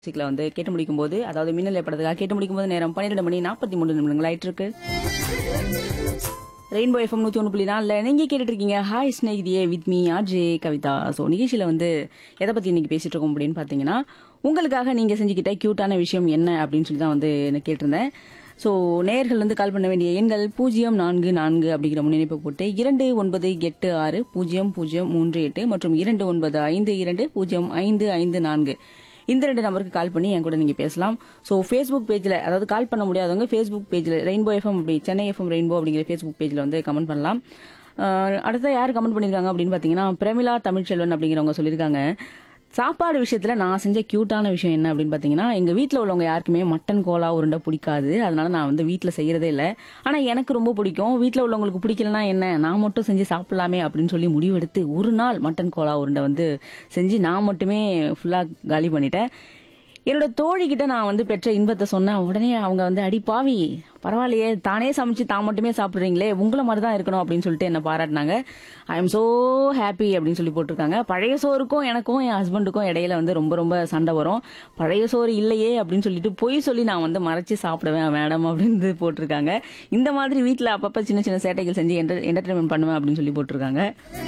மியூசிக்ல வந்து கேட்டு முடிக்கும் போது அதாவது மின்னல் ஏற்படுறதுக்காக கேட்டு முடிக்கும் போது நேரம் பன்னிரெண்டு மணி நாற்பத்தி மூணு நிமிடங்கள் ஆயிட்டு இருக்கு ரெயின்போ எஃப்எம் நூத்தி ஒன்று புள்ளி நாலுல நீங்க கேட்டுட்டு இருக்கீங்க ஹாய் ஸ்நேகிதியே with me RJ Kavitha so நிகழ்ச்சியில வந்து எதை பத்தி இன்னைக்கு பேசிட்டு இருக்கோம் அப்படின்னு பாத்தீங்கன்னா உங்களுக்காக நீங்க செஞ்சுக்கிட்ட கியூட்டான விஷயம் என்ன அப்படின்னு சொல்லி தான் வந்து என்ன கேட்டிருந்தேன் ஸோ நேயர்கள் வந்து கால் பண்ண வேண்டிய எண்கள் பூஜ்ஜியம் நான்கு நான்கு அப்படிங்கிற முன்னிணைப்பு போட்டு இரண்டு ஒன்பது எட்டு ஆறு பூஜ்ஜியம் பூஜ்ஜியம் மூன்று எட்டு மற்றும் இரண்டு ஒன்பது ஐந்து இரண்டு பூஜ்ஜியம் ஐந்து ஐந்து நான்கு இந்த ரெண்டு நம்பருக்கு கால் பண்ணி என் கூட நீங்க பேசலாம் ஸோ ஃபேஸ்புக் பேஜ்ல அதாவது கால் பண்ண முடியாதவங்க ஃபேஸ்புக் பேஜ்ல ரெயின்போ எஃப்எம் அப்படி சென்னை எஃப்எம் ரெயின்போ அப்படிங்கிற ஃபேஸ்புக் பேஜ்ல வந்து கமெண்ட் பண்ணலாம் அஹ் அடுத்த யார் கமெண்ட் பண்ணிருக்காங்க அப்படின்னு பாத்தீங்கன்னா பிரமிளா தமிழ்ச்செல்வன் அப்படிங்கிறவங்க சொல்லியிருக்காங்க சாப்பாடு விஷயத்துல நான் செஞ்ச கியூட்டான விஷயம் என்ன அப்படின்னு பாத்தீங்கன்னா எங்க வீட்ல உள்ளவங்க யாருக்குமே மட்டன் கோலா உருண்டை பிடிக்காது அதனால நான் வந்து வீட்ல செய்யறதே இல்ல ஆனா எனக்கு ரொம்ப பிடிக்கும் வீட்ல உள்ளவங்களுக்கு பிடிக்கலனா என்ன நான் மட்டும் செஞ்சு சாப்பிடலாமே அப்படின்னு சொல்லி முடிவெடுத்து ஒரு நாள் மட்டன் கோலா உருண்டை வந்து செஞ்சு நான் மட்டுமே ஃபுல்லா காலி பண்ணிட்டேன் என்னோட தோழி கிட்ட நான் வந்து பெற்ற இன்பத்தை சொன்னேன் உடனே அவங்க வந்து அடி பாவி பரவாயில்லையே தானே சமைச்சு தான் மட்டுமே சாப்பிடுறீங்களே உங்களை மாதிரி தான் இருக்கணும் அப்படின்னு சொல்லிட்டு என்ன பாராட்டினாங்க ஐ எம் சோ ஹாப்பி அப்படின்னு சொல்லி போட்டிருக்காங்க பழைய சோறுக்கும் எனக்கும் என் ஹஸ்பண்டுக்கும் இடையில வந்து ரொம்ப ரொம்ப சண்டை வரும் பழைய சோறு இல்லையே அப்படின்னு சொல்லிட்டு பொய் சொல்லி நான் வந்து மறைச்சு சாப்பிடுவேன் மேடம் அப்படின்னு போட்டிருக்காங்க இந்த மாதிரி வீட்டில் அப்பப்போ சின்ன சின்ன சேட்டைகள் செஞ்சு என்டர் என்டர்டைன்மெண்ட் பண்ணுவேன் அப்படின்னு சொல்லி போட்டிருக்காங்க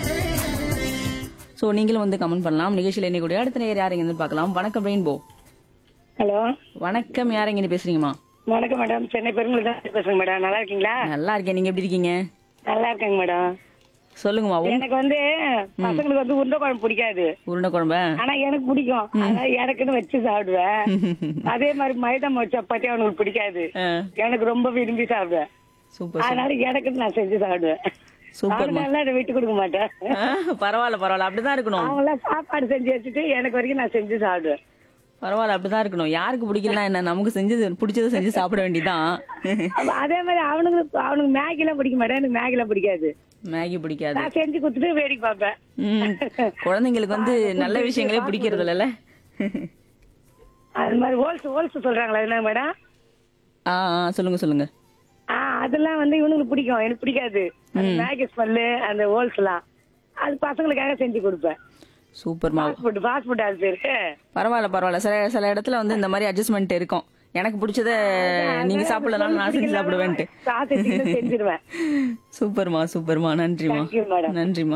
ஸோ நீங்களும் வந்து கமெண்ட் பண்ணலாம் நிகழ்ச்சியில் என்ன கூட அடுத்த நேரம் யார் எங்கன்னு பார்க்கலாம் வணக்கம் ரெயின்போ ஹலோ வணக்கம் யார் எங்க பேசுறீங்கம்மா வணக்கம் மேடம் சென்னை பெருங்குளம் தான் பேசுறேங்க மேடம் நல்லா இருக்கீங்களா நல்லா இருக்கேன் நீங்க எப்படி இருக்கீங்க நல்லா இருக்கேங்க மேடம் சொல்லுங்கம்மா உங்க எனக்கு வந்து பசங்களுக்கு வந்து உருண்டை குழம்பு பிடிக்காது உருண்டை குழம்ப ஆனா எனக்கு பிடிக்கும் அதனால எனக்குன்னு வச்சு சாப்பிடுவேன் அதே மாதிரி மைதா மாவு சப்பாத்தி அவனுக்கு பிடிக்காது எனக்கு ரொம்ப விரும்பி சாப்பிடுவேன் சூப்பர் அதனால எனக்குன்னு நான் செஞ்சு சாப்பிடுவேன் சூப்பர்மா அவனுக்கு அதை விட்டு கொடுக்க மாட்டேன் பரவாயில்ல பரவாயில்ல அப்படிதான் இருக்கணும் அவங்களாம் சாப்பாடு செஞ்சு வச்சுட்டு எனக்கு வரைக்கும் நான் செஞ்சு சாப்பிடுவேன் பரவாயில்ல அப்படிதான் இருக்கணும் யாருக்கு பிடிக்கலாம் என்ன நமக்கு செஞ்சது பிடிச்சதை செஞ்சு சாப்பிட வேண்டியதான் அப்ப அதே மாதிரி அவனுங்களுக்கு அவனுக்கு மேகி எல்லாம் பிடிக்க மாட்டேன் எனக்கு மேகி எல்லாம் பிடிக்காது மேகி பிடிக்காது நான் செஞ்சு கொடுத்துட்டு வேடிக்கை பார்ப்பேன் ம். குழந்தைங்களுக்கு வந்து நல்ல விஷயங்களே பிடிக்கிறது இல்லைல்ல அது மாதிரி ஹோல்ஸ் ஹோல்ஸ் சொல்றாங்களா என்ன மேடம் ஆ ஆ, சொல்லுங்க சொல்லுங்க ஆ அதெல்லாம் வந்து இவனுக்கு பிடிக்கும் எனக்கு பிடிக்காது அந்த மேகி ஸ்மெல்லு அந்த ஹோல்ஸ் எல்லாம் அது பசங்களுக்காக செஞ்சு கொடுப்பேன் சூப்பர்மா ஃபாஸ்ட் ஃபுட் ஃபாஸ்ட் ஃபுட் அது பேரு பரவாயில்ல பரவாயில்ல சில சில இடத்துல வந்து இந்த மாதிரி அட்ஜஸ்ட்மெண்ட் இருக்கும் எனக்கு பிடிச்சத நீங்க சாப்பிடலனாலும் நான் செஞ்சு சாப்பிடுவேன்ட்டு சாப்பிட்டு செஞ்சிருவேன் சூப்பர்மா சூப்பர்மா நன்றிமா Thank you, madam. நன்றிமா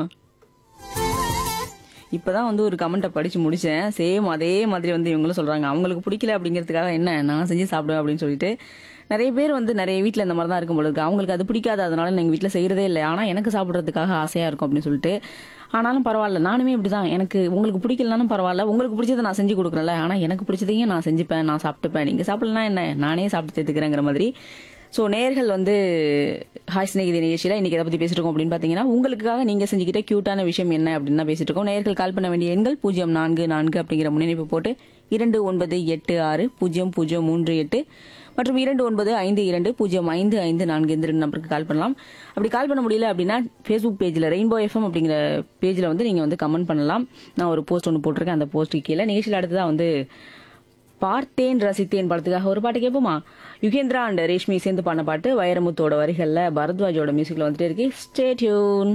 இப்பதான் வந்து ஒரு கமெண்ட்டை படிச்சு முடிச்சேன் சேம் அதே மாதிரி வந்து இவங்களும் சொல்றாங்க அவங்களுக்கு பிடிக்கல அப்படிங்கிறதுக்காக என்ன நான் செஞ்சு சாப்பிடுவேன் அப்படின்னு சொல்லிட்டு நிறைய பேர் வந்து நிறைய வீட்ல இந்த மாதிரி தான் இருக்கும் போல இருக்கு அவங்களுக்கு அது பிடிக்காது அதனால எங்க வீட்ல செய்யறதே இல்லை ஆனா எனக்கு சாப்பிடுறதுக்காக ஆசையா இருக்கும் அப்படின்னு சொல்லிட்டு ஆனாலும் பரவாயில்ல நானுமே இப்படிதான் எனக்கு உங்களுக்கு பிடிக்கலனாலும் பரவாயில்ல உங்களுக்கு பிடிச்சதை நான் செஞ்சு கொடுக்குறேன்ல ஆனா எனக்கு பிடிச்சதையும் நான் செஞ்சுப்பேன் நான் சாப்பிட்டுப்பேன் நீங்க சாப்பிடலனா என்ன நானே சாப்பிட்டு சேர்த்துக்கிறேங்கிற மாதிரி ஸோ நேர்கள் வந்து ஹாய் ஸ்நேகிதி நிகழ்ச்சியில் இன்னைக்கு எதை பற்றி பேசிட்டு இருக்கோம் அப்படின்னு பார்த்தீங்கன்னா உங்களுக்காக நீங்கள் செஞ்சுக்கிட்ட க்யூட்டான விஷயம் என்ன அப்படின்னு தான் பேசிட்டு இருக்கோம் நேர்கள் கால் பண்ண வேண்டிய எண்கள் பூஜ்ஜியம் நான்கு நான்கு அப்படிங்கிற முன்னிணைப்பு போட்டு இரண்டு ஒன்பது எட்டு ஆறு பூஜ்ஜியம் பூஜ்ஜியம் மூன்று எட்டு மற்றும் இரண்டு ஒன்பது ஐந்து இரண்டு பூஜ்ஜியம் ஐந்து ஐந்து நான்கு இந்த ரெண்டு நம்பருக்கு கால் பண்ணலாம் அப்படி கால் பண்ண முடியல அப்படின்னா ஃபேஸ்புக் பேஜில் ரெயின்போ எஃப்எம் அப்படிங்கிற பேஜில் வந்து நீங்கள் வந்து கமெண்ட் பண்ணலாம் நான் ஒரு போஸ்ட் ஒன்று போட்டிருக்கேன் அந்த போஸ்ட்டுக்கு கீழே நிகழ்ச்சியில் அடுத்ததாக வந்து பார்த்தேன் ரசித்தேன் படத்துக்காக ஒரு பாட்டு கேட்போமா யுகேந்திரா அண்ட் ரேஷ்மி சேர்ந்து பாடின பாட்டு வைரமுத்தோட வரிகள்ல பரத்வாஜோட மியூசிக்ல வந்துட்டே இருக்கு ஸ்டே டியூன்